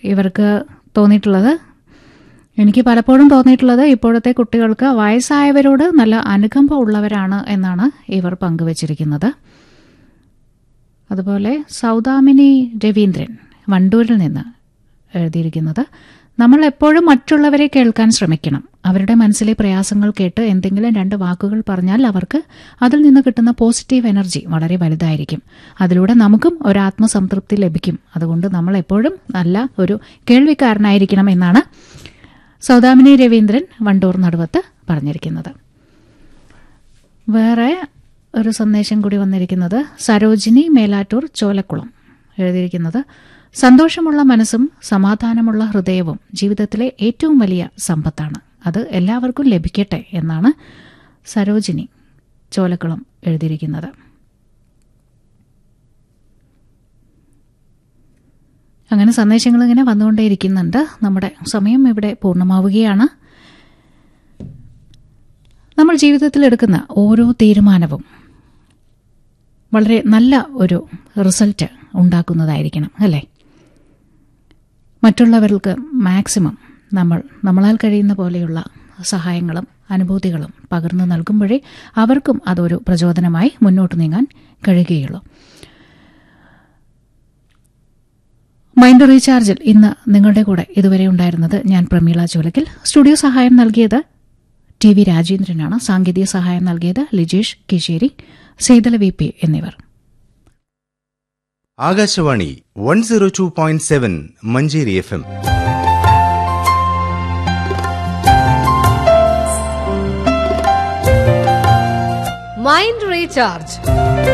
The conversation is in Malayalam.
ഇവർക്ക് തോന്നിയിട്ടുള്ളത് എനിക്ക് പലപ്പോഴും തോന്നിയിട്ടുള്ളത് ഇപ്പോഴത്തെ കുട്ടികൾക്ക് വയസ്സായവരോട് നല്ല അനുകമ്പ ഉള്ളവരാണ് എന്നാണ് ഇവർ പങ്കുവച്ചിരിക്കുന്നത് അതുപോലെ സൗദാമിനി രവീന്ദ്രൻ വണ്ടൂരിൽ നിന്ന് എഴുതിയിരിക്കുന്നത് നമ്മൾ എപ്പോഴും മറ്റുള്ളവരെ കേൾക്കാൻ ശ്രമിക്കണം അവരുടെ മനസ്സിലെ പ്രയാസങ്ങൾ കേട്ട് എന്തെങ്കിലും രണ്ട് വാക്കുകൾ പറഞ്ഞാൽ അവർക്ക് അതിൽ നിന്ന് കിട്ടുന്ന പോസിറ്റീവ് എനർജി വളരെ വലുതായിരിക്കും അതിലൂടെ നമുക്കും ഒരു ആത്മസംതൃപ്തി ലഭിക്കും അതുകൊണ്ട് നമ്മൾ എപ്പോഴും നല്ല ഒരു കേൾവിക്കാരനായിരിക്കണം എന്നാണ് സൗദാമിനി രവീന്ദ്രൻ വണ്ടൂർ നടുവത്ത് പറഞ്ഞിരിക്കുന്നത് വേറെ ഒരു സന്ദേശം കൂടി വന്നിരിക്കുന്നത് സരോജിനി മേലാറ്റൂർ ചോലക്കുളം എഴുതിയിരിക്കുന്നത് സന്തോഷമുള്ള മനസ്സും സമാധാനമുള്ള ഹൃദയവും ജീവിതത്തിലെ ഏറ്റവും വലിയ സമ്പത്താണ് അത് എല്ലാവർക്കും ലഭിക്കട്ടെ എന്നാണ് സരോജിനി ചോലക്കുളം എഴുതിയിരിക്കുന്നത് അങ്ങനെ സന്ദേശങ്ങൾ ഇങ്ങനെ വന്നുകൊണ്ടേയിരിക്കുന്നുണ്ട് നമ്മുടെ സമയം ഇവിടെ പൂർണ്ണമാവുകയാണ് നമ്മൾ ജീവിതത്തിൽ എടുക്കുന്ന ഓരോ തീരുമാനവും വളരെ നല്ല ഒരു റിസൾട്ട് ഉണ്ടാക്കുന്നതായിരിക്കണം അല്ലേ മറ്റുള്ളവർക്ക് മാക്സിമം നമ്മൾ നമ്മളാൽ കഴിയുന്ന പോലെയുള്ള സഹായങ്ങളും അനുഭൂതികളും പകർന്നു നൽകുമ്പോഴേ അവർക്കും അതൊരു പ്രചോദനമായി മുന്നോട്ട് നീങ്ങാൻ കഴിയുകയുള്ളൂ മൈൻഡ് റീചാർജിൽ ഇന്ന് നിങ്ങളുടെ കൂടെ ഇതുവരെ ഉണ്ടായിരുന്നത് ഞാൻ പ്രമീള ചോലക്കിൽ സ്റ്റുഡിയോ സഹായം നൽകിയത് ടി വി രാജേന്ദ്രനാണ് സാങ്കേതിക സഹായം നൽകിയത് ലിജേഷ് കിശേരി സേതല വി പി എന്നിവർ Akashvani one zero two point seven Manjeri F M mind recharge